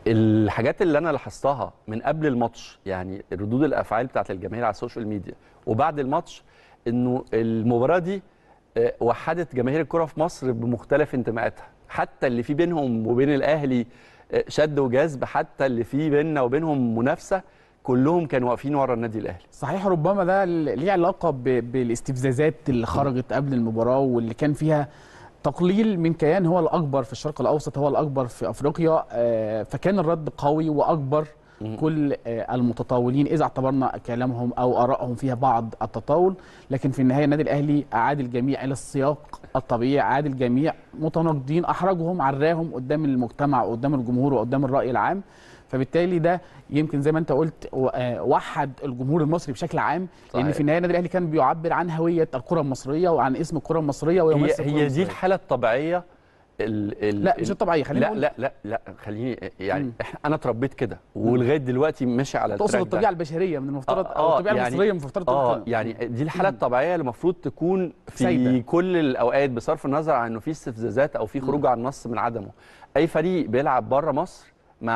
الحاجات اللي انا لاحظتها من قبل الماتش يعني ردود الافعال بتاعت الجماهير على السوشيال ميديا وبعد الماتش انه المباراه دي آه، وحدت جماهير الكره في مصر بمختلف انتماءاتها حتى اللي في بينهم وبين الاهلي آه، شد وجذب حتى اللي في بيننا وبينهم منافسه كلهم كانوا واقفين ورا النادي الاهلي صحيح ربما ده ال- ليه علاقه ب- بالاستفزازات اللي خرجت قبل المباراه واللي كان فيها تقليل من كيان هو الاكبر في الشرق الاوسط هو الاكبر في افريقيا آه، فكان الرد قوي واكبر كل آه، المتطاولين اذا اعتبرنا كلامهم او ارائهم فيها بعض التطاول لكن في النهايه النادي الاهلي اعاد الجميع الى السياق الطبيعي اعاد الجميع متناقضين احرجهم عراهم قدام المجتمع وقدام الجمهور وقدام الراي العام فبالتالي ده يمكن زي ما انت قلت و- آه، وحد الجمهور المصري بشكل عام لان صحيح. في النهايه النادي الاهلي كان بيعبر عن هويه الكره المصريه وعن اسم الكره المصريه هي, ويمثل الكرة هي دي المصرية. الحاله الطبيعيه ال ال لا مش الطبيعيه خلينا لا نقول لا لا لا خليني يعني مم. إحنا- انا اتربيت كده ولغايه دلوقتي ماشي على تقصد التراك ده. الطبيعه البشريه من المفترض آه، او آه، الطبيعه يعني- المصريه من المفترض تقول اه كده. يعني دي الحاله الطبيعيه اللي المفروض تكون في سايدة. كل الاوقات بصرف النظر عن انه في استفزازات او في خروج عن النص من عدمه اي فريق بيلعب بره مصر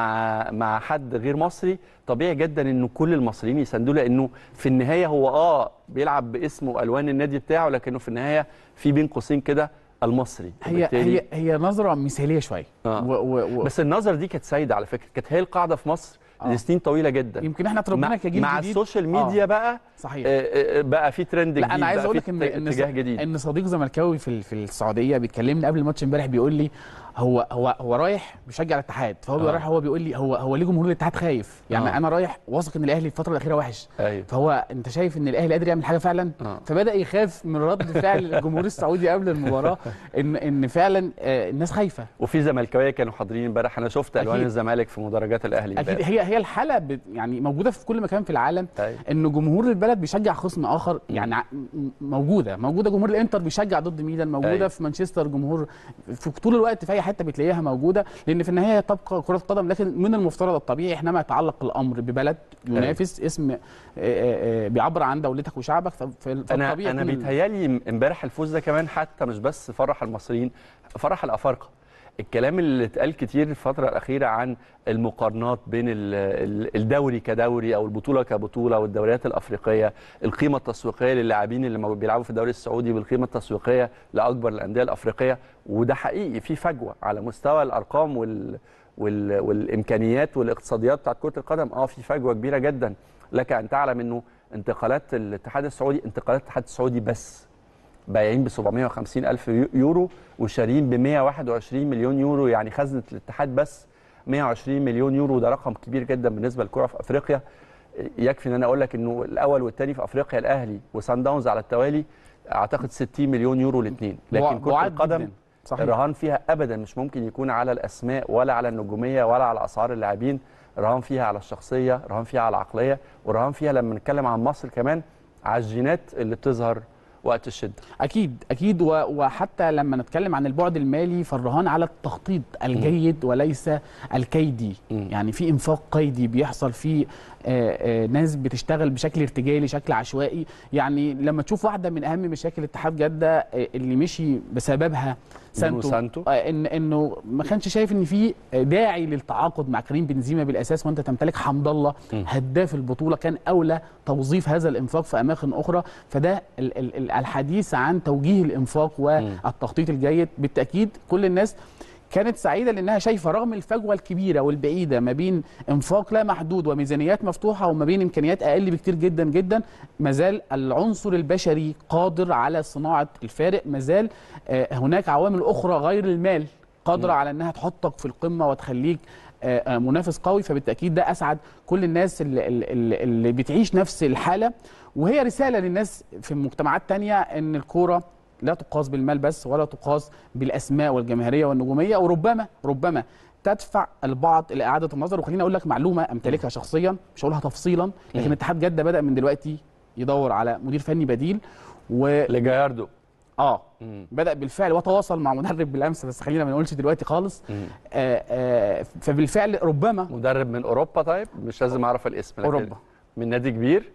مع مع حد غير مصري طبيعي جدا انه كل المصريين يساندوه لانه في النهايه هو اه بيلعب باسم والوان النادي بتاعه لكنه في النهايه في بين قوسين كده المصري هي وبالتالي- هي هي نظره مثاليه شويه آه. و و و بس النظر دي كانت سايده على فكره كانت هي القاعده في مصر آه. لسنين طويله جدا يمكن احنا اتربينا مع, كجيل مع جديد السوشيال ميديا آه. بقى صحيح آه، آه، بقى في ترند جديد لا انا عايز بقى اقول في لك ان ان اتجاه جديد ان صديق زملكاوي في ال- في السعوديه بيكلمني قبل الماتش امبارح بيقول لي هو هو هو رايح بيشجع الاتحاد فهو آه. آه. رايح هو بيقول لي هو هو ليه جمهور الاتحاد خايف يعني آه. آه. انا رايح واثق ان الاهلي الفتره الاخيره وحش ايوه فهو انت شايف ان الاهلي قادر يعمل حاجه فعلا آه. فبدا يخاف من رد فعل الجمهور السعودي قبل المباراه ان ان فعلا آه، الناس خايفه وفي زملكاويه كانوا حاضرين امبارح انا شفت الوان أكيد. الزمالك في مدرجات الاهلي اكيد امبارح. هي هي الحاله بت- يعني موجوده في كل مكان في العالم أيوة. ان جمهور البلد بيشجع خصم اخر يعني ع- م- موجوده موجوده جمهور الانتر بيشجع ضد ميلان موجوده أيوة. في مانشستر جمهور في طول الوقت في اي حته بتلاقيها موجوده لان في النهايه تبقى كره قدم لكن من المفترض الطبيعي حينما يتعلق الامر ببلد ينافس اسم آه، آه، آه، بيعبر عن دولتك وشعبك ف- ف- انا فالطبيعي انا يكون- بيتهيالي امبارح الفوز ده كمان حتى مش بس فرح المصريين فرح الافارقه الكلام اللي اتقال كتير الفترة الأخيرة عن المقارنات بين ال- ال- الدوري كدوري أو البطولة كبطولة والدوريات الأفريقية القيمة التسويقية للاعبين اللي مو- بيلعبوا في الدوري السعودي بالقيمة التسويقية لأكبر الأندية الأفريقية وده حقيقي في فجوة على مستوى الأرقام وال وال والإمكانيات والاقتصاديات بتاعت كرة القدم اه في فجوة كبيرة جدا لك أن تعلم أنه انتقالات الاتحاد السعودي انتقالات الاتحاد السعودي بس بايعين ب 750 ألف يورو وشارين ب 121 مليون يورو يعني خزنة الاتحاد بس 120 مليون يورو ده رقم كبير جدا بالنسبة للكرة في أفريقيا يكفي ان انا اقول لك انه الاول والثاني في افريقيا الاهلي وسان داونز على التوالي اعتقد 60 مليون يورو الاثنين لكن كره بعاد القدم جداً. صحيح الرهان فيها ابدا مش ممكن يكون على الاسماء ولا على النجوميه ولا على اسعار اللاعبين رهان فيها على الشخصيه رهان فيها على العقليه ورهان فيها لما نتكلم عن مصر كمان على الجينات اللي بتظهر وقت الشده اكيد اكيد و- وحتى لما نتكلم عن البعد المالي فالرهان على التخطيط الجيد وليس الكيدي مم. يعني في انفاق قيدي بيحصل في آه، آه، ناس بتشتغل بشكل ارتجالي شكل عشوائي يعني لما تشوف واحده من اهم مشاكل اتحاد جده آه، اللي مشي بسببها سانتو سانتو. آه، ان انه ما كانش شايف ان في داعي للتعاقد مع كريم بنزيما بالاساس وانت تمتلك حمد الله م. هداف البطوله كان اولى توظيف هذا الانفاق في اماكن اخرى فده ال- ال- ال- الحديث عن توجيه الانفاق والتخطيط الجيد بالتاكيد كل الناس كانت سعيده لانها شايفه رغم الفجوه الكبيره والبعيده ما بين انفاق لا محدود وميزانيات مفتوحه وما بين امكانيات اقل بكتير جدا جدا ما زال العنصر البشري قادر على صناعه الفارق ما زال آه، هناك عوامل اخرى غير المال قادره على انها تحطك في القمه وتخليك آه، آه، منافس قوي فبالتاكيد ده اسعد كل الناس اللي, اللي, اللي بتعيش نفس الحاله وهي رساله للناس في مجتمعات تانية ان الكوره لا تقاس بالمال بس ولا تقاس بالاسماء والجماهيريه والنجوميه وربما ربما تدفع البعض الى اعاده النظر وخليني اقول لك معلومه امتلكها شخصيا مش هقولها تفصيلا لكن مم. اتحاد جده بدا من دلوقتي يدور على مدير فني بديل و لجاياردو اه مم. بدا بالفعل وتواصل مع مدرب بالامس بس خلينا ما نقولش دلوقتي خالص مم. آه آه فبالفعل ربما مدرب من اوروبا طيب مش لازم اعرف الاسم لكن أوروبا. من نادي كبير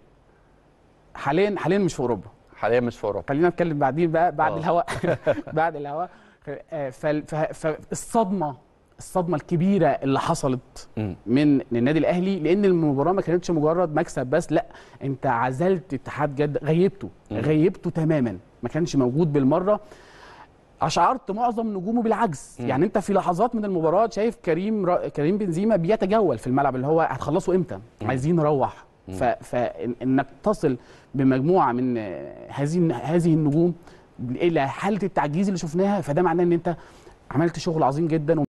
حاليا حاليا مش في اوروبا حاليا مش في اوروبا خلينا نتكلم بعدين بقى بعد آه. الهواء بعد الهواء آه، فال- ف- فالصدمه الصدمه الكبيره اللي حصلت مم. من النادي الاهلي لان المباراه ما كانتش مجرد مكسب بس لا انت عزلت اتحاد جده غيبته مم. غيبته تماما ما كانش موجود بالمره اشعرت معظم نجومه بالعجز مم. يعني انت في لحظات من المباراه شايف كريم را... كريم بنزيما بيتجول في الملعب اللي هو هتخلصوا امتى مم. عايزين عايزين نروح مم. ف... فانك تصل بمجموعه من آه، هذه هذه النجوم الى حاله التعجيز اللي شفناها فده معناه ان انت عملت شغل عظيم جدا